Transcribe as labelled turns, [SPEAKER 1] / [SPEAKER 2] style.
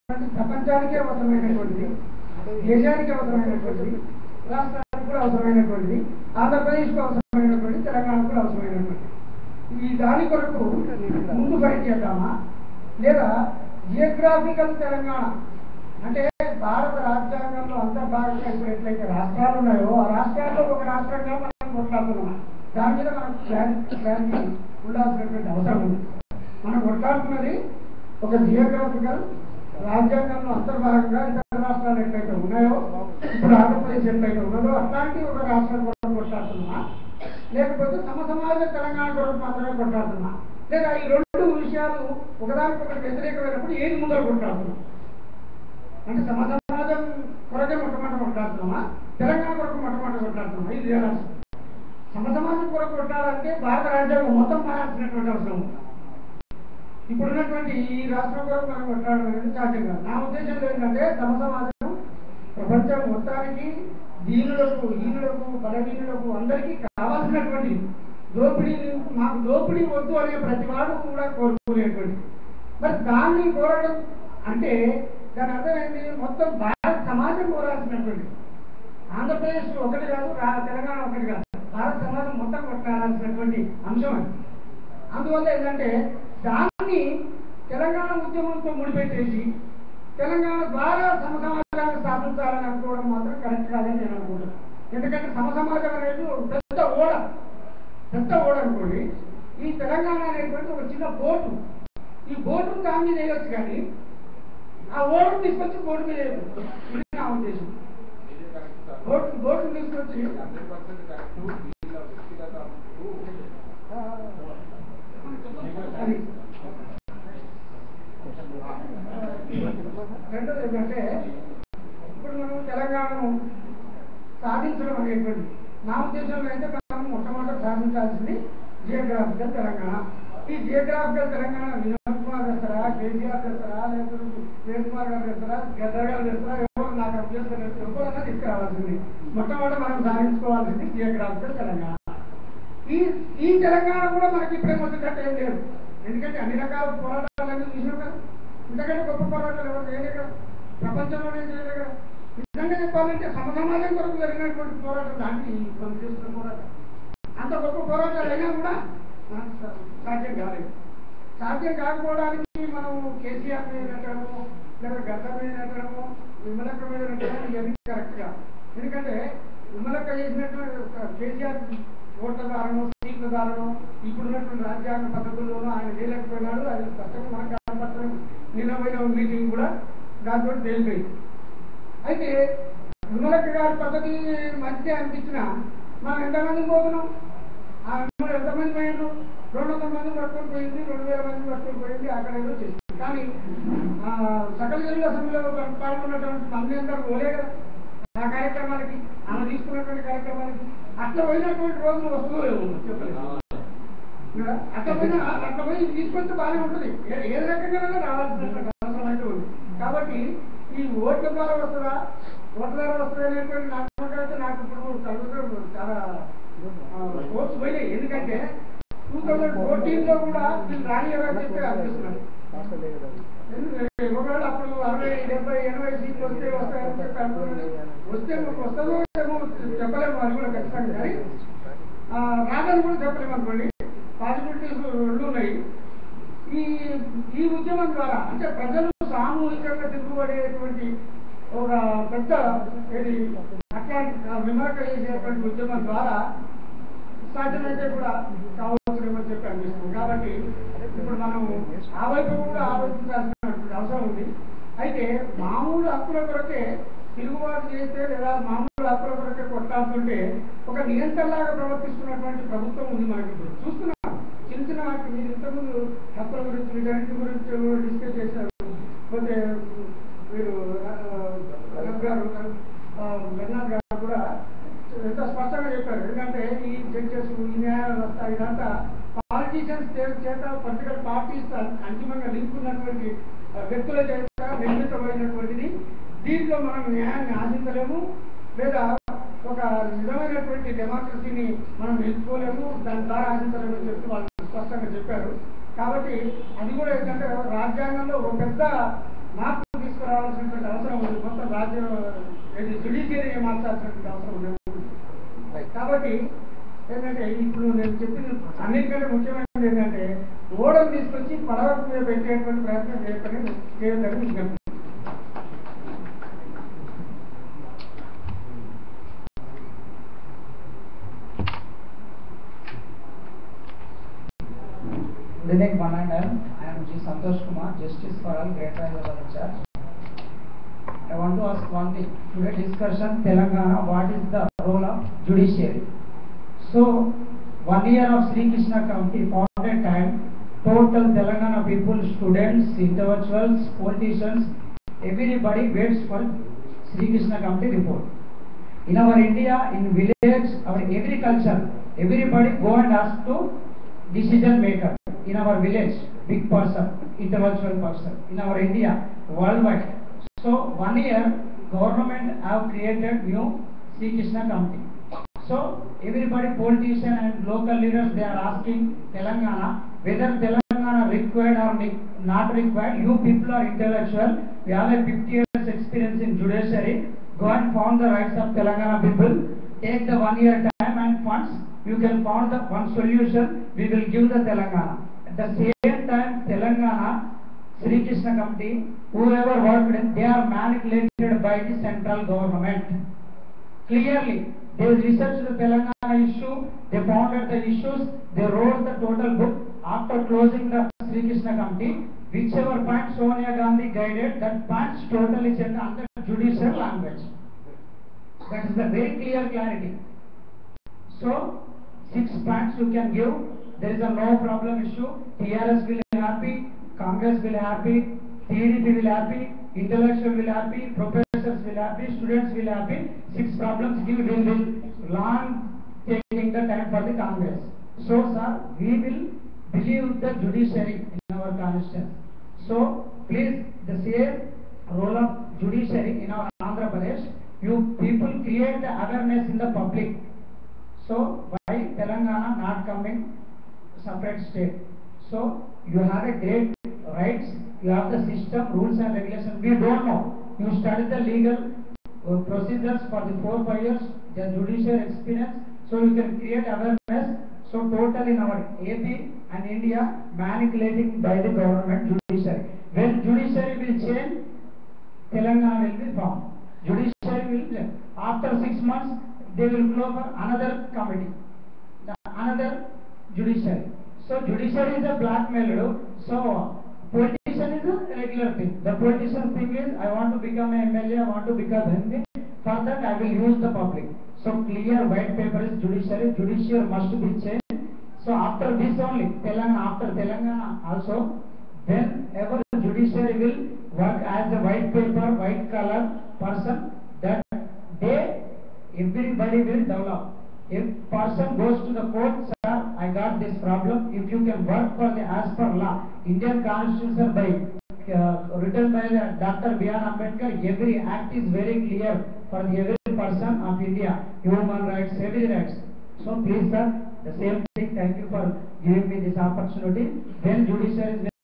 [SPEAKER 1] ప్రపంచానికి అవసరమైనటువంటిది దేశానికి అవసరమైనటువంటిది రాష్ట్రానికి కూడా అవసరమైనటువంటిది ఆంధ్రప్రదేశ్కు అవసరమైనటువంటి తెలంగాణకు కూడా అవసరమైనటువంటిది ఈ దాని కొరకు ముందు పని చేద్దామా లేదా జియోగ్రాఫికల్ తెలంగాణ అంటే భారత రాజ్యాంగంలో అంతర్భాగంగా ఇప్పుడు ఎట్లయితే రాష్ట్రాలు ఉన్నాయో ఆ రాష్ట్రాల్లో ఒక రాష్ట్రంగా మనం కొట్లాడుతున్నాం దాని మీద మనకు క్లారిటీ క్లారిటీ ఉండాల్సినటువంటి అవసరం ఉంది మనం కొట్లాడుతున్నది ఒక జియోగ్రాఫికల్ రాజ్యాంగంలో అంతర్భాగంగా ఇతర రాష్ట్రాలు ఎట్లయితే ఉన్నాయో ఇప్పుడు ఆంధ్రప్రదేశ్ ఎట్లయితే ఉన్నదో అట్లాంటి ఒక రాష్ట్రం కొరకు కొట్లాడుతున్నా లేకపోతే సమ సమాజ తెలంగాణ కొరకు మాత్రమే కొట్లాడుతున్నా లేదా ఈ రెండు విషయాలు ఒకదానికొకటి వ్యతిరేకమైనప్పుడు ఏది ముందర కొట్లాడుతున్నాం అంటే సమ సమాజం కొరకే మొట్టమొదటి కొట్లాడుతున్నామా తెలంగాణ కొరకు మొట్టమొదటి కొట్లాడుతున్నామా ఇది తేలాల్సి సమ సమాజం కొరకు కొట్లాడాలంటే భారత రాజ్యాంగం మొత్తం మారాల్సినటువంటి అవసరం ఉంది ఇప్పుడున్నటువంటి ఈ రాష్ట్రం కొరకు మనం కొట్లాడడం అనేది సాధ్యం కాదు నా ఉద్దేశం ఏంటంటే సమ సమాజం ప్రపంచం మొత్తానికి దీనులకు హీనులకు బలహీనులకు అందరికీ కావాల్సినటువంటి దోపిడీ మాకు దోపిడీ వద్దు అనే ప్రతి వాడు కూడా కోరుకునేటువంటి మరి దాన్ని కోరడం అంటే దాని అర్థం ఏంటి మొత్తం భారత సమాజం కోరాల్సినటువంటి ఆంధ్రప్రదేశ్ ఒకటి కాదు రా- తెలంగాణ ఒకటి కాదు భారత సమాజం మొత్తం కొట్టాల్సినటువంటి అంశం అది అందువల్ల ఏంటంటే దాన్ని తెలంగాణ ఉద్యమంతో ముడిపెట్టేసి తెలంగాణ ద్వారా సమ సమాజాన్ని స్థాపించాలని అనుకోవడం మాత్రం కరెక్ట్ కాదని నేను అనుకుంటున్నాను ఎందుకంటే సమ సమాజం అనేది ఒక పెద్ద ఓడ పెద్ద ఓడ అనుకోండి ఈ తెలంగాణ అనేటువంటి ఒక చిన్న బోటు ఈ బోటు దాని మీద వేయొచ్చు కానీ ఆ ఓడను తీసుకొచ్చి బోటు మీద వేయొచ్చు ఇది నా ఉద్దేశం బోటు బోటును తీసుకొచ్చి అది రెండోది ఏంటంటే ఇప్పుడు మనం తెలంగాణను సాధించడం అనేటువంటి నా ఉద్దేశంలో అయితే మనం మొట్టమొదటి సాధించాల్సింది జియోగ్రాఫికల్ తెలంగాణ ఈ జియోగ్రాఫికల్ తెలంగాణ వినోద్ కుమార్ చేస్తారా కేసీఆర్ చేస్తారా లేకపోతే వేణు కుమార్ గారు చేస్తారా గద్దర్ గారు చేస్తారా ఎవరు నాకు అభ్యర్థం లేదు ఎవరైనా తీసుకురావాల్సింది మొట్టమొదటి మనం సాధించుకోవాల్సింది జియోగ్రాఫికల్ తెలంగాణ ఈ ఈ తెలంగాణ కూడా మనకి ఇప్పుడే వచ్చినట్టు ఏం లేదు ఎందుకంటే అన్ని రకాల పోరాటాలన్నీ చూసినాం కదా ఇంతకంటే గొప్ప పోరాటాలు ఎవరు చేయలే కదా ప్రపంచంలోనే చేయలే కదా నిజంగా చెప్పాలంటే సమ సమాజం కొరకు జరిగినటువంటి పోరాటం దానికి మనం చేస్తున్న పోరాటం అంత గొప్ప పోరాటాలు అయినా కూడా మనకు సా- సాధ్యం కాలేదు సాధ్యం కాకపోవడానికి మనం కేసీఆర్ మీద నెట్టడము లేదా గద్ద మీద నెట్టడము విమలక్క మీద నెట్టడము ఇవన్నీ కరెక్ట్ కాదు ఎందుకంటే విమలక్క చేసినటువంటి ఒక కేసీఆర్ ఓట్ల ద్వారానో సీట్ల ద్వారానో ఇప్పుడున్నటువంటి రాజ్యాంగ పద్ధతుల్లోనూ ఆయన చేయలేకపోయినాడు అది స్పష్టంగా మనకు కనపడటం నిన్న పోయిన మీటింగ్ కూడా దాంతో తేలిపోయింది అయితే విమలక్క గారి పద్ధతి మంచిగా అనిపించినా మనం ఎంతమంది పోతున్నాం ఆ విమల ఎంతమంది పోయిండ్రు రెండు వందల మంది పట్టుకొని పోయింది రెండు వేల మంది పట్టుకొని పోయింది అక్కడ ఏదో చేసింది కానీ ఆ, సకల జిల్లా అసెంబ్లీలో పాల్గొన్నటువంటి మంది అందరూ పోలే కదా ఆ కార్యక్రమాలకి ఆమె తీసుకున్నటువంటి కార్యక్రమాలకి అట్లా పోయినటువంటి రోజులు వస్తుందో లేవో చెప్పలేదు కదా? అట్లా పోయినా అట్లా పోయి తీసుకొస్తే బాగానే ఉంటుంది ఏ- ఏ రకంగా రావాల్సినటువంటి అవసరం అయితే ఉంది కాబట్టి ఈ ఓట్ల ద్వారా వస్తుందా ఓట్ల ద్వారా వస్తుంది అనేటువంటి నాకు నమ్మకం నాకు ఇప్పుడు కలుగుతూ చాలా ఓట్స్ పోయినాయి ఎందుకంటే టూ థౌజండ్ ఫోర్టీన్ లో కూడా వీళ్ళు రాని ఎవరు చెప్పి అనిపిస్తున్నారు ఎందుకంటే ఒకవేళ అప్పుడు అరవై డెబ్బై ఎనభై సీట్లు వస్తే వస్తాయని చెప్పి అనుకున్నది వస్తే వస్తుందో ఏమో చెప్పలేము అది కూడా ఖచ్చితంగా కానీ ఆ, రాదని కూడా చెప్పలేము అనుకోండి పాసిబిలిటీస్ రెండు ఉన్నాయి ఈ ఈ ఉద్యమం ద్వారా అంటే ప్రజలు సామూహికంగా తిరుగుబడేటువంటి ఒక పెద్ద ఇది అట్లాంటి విమర్శ చేసేటువంటి ఉద్యమం ద్వారా సాధ్యమైతే కూడా కావాల్సినేమో చెప్పి అనిపిస్తుంది కాబట్టి ఇప్పుడు మనం ఆ వైపు కూడా ఆలోచించాల్సినటువంటి అవసరం ఉంది అయితే మామూలు హక్కుల కొరకే తిరుగుబాటు చేస్తే లేదా మామూలు హక్కుల కొరకే కొట్టాల్సింటే ఒక నియంత్రణలాగా ప్రవర్తిస్తున్నటువంటి ప్రభుత్వం ఉంది మనకి ఇప్పుడు చూస్తున్నాం చిన్న చిన్న వాటికి మీరు ఇంతకుముందు హక్కుల గురించి వీటన్నిటి గురించి డిస్కస్ చేశారు పోతే మీరు ఆ, రఘు గారు ఆ, రఘునాథ్ గారు కూడా ఎంత స్పష్టంగా చెప్పారు ఎందుకంటే ఈ జడ్జెస్ ఈ న్యాయ వ్యవస్థ ఇదంతా పాలిటీషియన్స్ చేత పొలిటికల్ పార్టీస్ అంతిమంగా లింక్ ఉన్నటువంటి ఆ, వ్యక్తుల చేత నిర్మితమైనటువంటిది దీంట్లో మనం న్యాయాన్ని ఆశించలేము లేదా ఒక నిజమైనటువంటి డెమోక్రసీని మనం ఎంచుకోలేము దాని ద్వారా ఆశించలేము అని చెప్పి వాళ్ళు స్పష్టంగా చెప్పారు కాబట్టి అది కూడా ఏంటంటే రాజ్యాంగంలో ఒక పెద్ద మార్పు తీసుకురా ఏంటంటే ఇప్పుడు నేను చెప్పిన అన్నిటికంటే ముఖ్యమైనది ఏంటంటే ఓడను తీసుకొచ్చి పడవ మీద పెట్టేటువంటి ప్రయత్నం చేయకుండా చేయొద్దని విజ్ఞప్తి
[SPEAKER 2] Good evening, one and all. I am G. Santosh Kumar, Justice for All, Greater Hyderabad in charge. I want to ask one thing. Today discussion, Telangana, what is the role of judiciary? So, one year of Sri Krishna County, founded time, total Telangana people, students, intellectuals, politicians, everybody waits for Sri Krishna County report. In our India, in village, our agriculture, everybody go and ask to decision maker in our village, big person, intellectual person, in our India, worldwide. So one year, government have created new Sri Krishna Committee. So everybody, politician and local leaders, they are asking Telangana whether Telangana required or ni- not required. You people are intellectual. We have a 50 years experience in judiciary. Go and found the rights of Telangana people. Take the one year time and funds. You can found the one solution. We will give the Telangana. At the same time, Telangana Sri Krishna Committee, whoever worked, in, they are manipulated by the central government. Clearly, they researched the Telangana issue, they founded the issues, they wrote the total book. After closing the Sri Krishna Committee, whichever point Sonia Gandhi guided, that points totally said under judicial language. That is the very clear clarity. So, six points you can give. There is a no problem issue. TRS will be happy, Congress will happy, TDP will happy, intellectual will happy, professors will happy, students will happy. Six problems give will will long taking the time for the Congress. So, sir, we will believe the judiciary in our constitution. So, please, the same role of judiciary in our Andhra Pradesh, you people create the awareness in the public. So why Telangana not coming separate state? So you have a great rights, you have the system, rules and regulations. We don't know. You study the legal uh, procedures for the four five years, the judicial experience. So you can create awareness. So total in our AP and India manipulating by the government judiciary. When judiciary will change, Telangana will be formed. Judiciary will change. After six months, they will go for another committee, the another judiciary. So judiciary is a blackmailer. So politician is a regular thing. The politician thing is, I want to become an MLA, I want to become MP. For that, I will use the public. So clear white paper is judiciary. Judiciary must be changed. So after this only, Telangana, after Telangana also, whenever judiciary will work as a white paper, white color person, that day everybody will develop. If person goes to the court, sir, I got this problem, if you can work for the as per law, Indian constitution by uh, written by the Dr. B.R. Ambedkar, every act is very clear for the every person of India, human rights, every rights. So please sir, the same thing, thank you for giving me this opportunity. When judiciary is